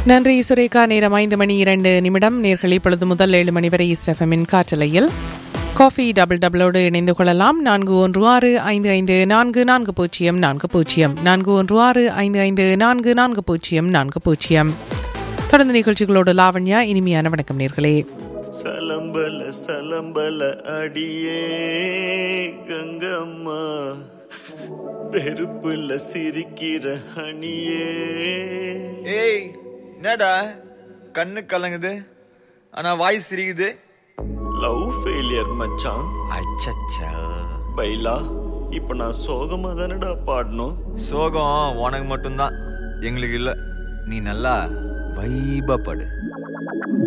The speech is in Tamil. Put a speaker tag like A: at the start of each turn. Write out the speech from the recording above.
A: நன்றி சுரேகா நேரம் ஐந்து மணி இரண்டு நிமிடம் நேர்கள் இப்பொழுது முதல் ஏழு மணி வரை இஸ்எஃப்எம்மின் காற்றலையில் காஃபி டபுள் டபுளோடு இணைந்து கொள்ளலாம் நான்கு ஒன்று ஆறு ஐந்து ஐந்து நான்கு நான்கு பூஜ்ஜியம் நான்கு பூஜ்ஜியம் நான்கு ஒன்று ஆறு ஐந்து ஐந்து நான்கு நான்கு பூஜ்ஜியம் நான்கு பூஜ்ஜியம் தொடர்ந்து நிகழ்ச்சிகளோடு லாவண்யா இனிமையான வணக்கம் நேர்களே
B: சலம்பல சலம்பல அடியே கங்கம்மா வெறுப்புல சிரிக்கிற ஹனியே
C: ஏய் என்னடா கண்ணு கலங்குது ஆனா வாய் சிரிக்குது
B: லவ் ஃபெயிலியர் மச்சான்
C: அச்சச்சா
B: பைலா இப்ப நான் சோகமா தானடா பாடணும்
C: சோகம் உனக்கு மட்டும்தான் எங்களுக்கு இல்ல நீ நல்லா வைபா படு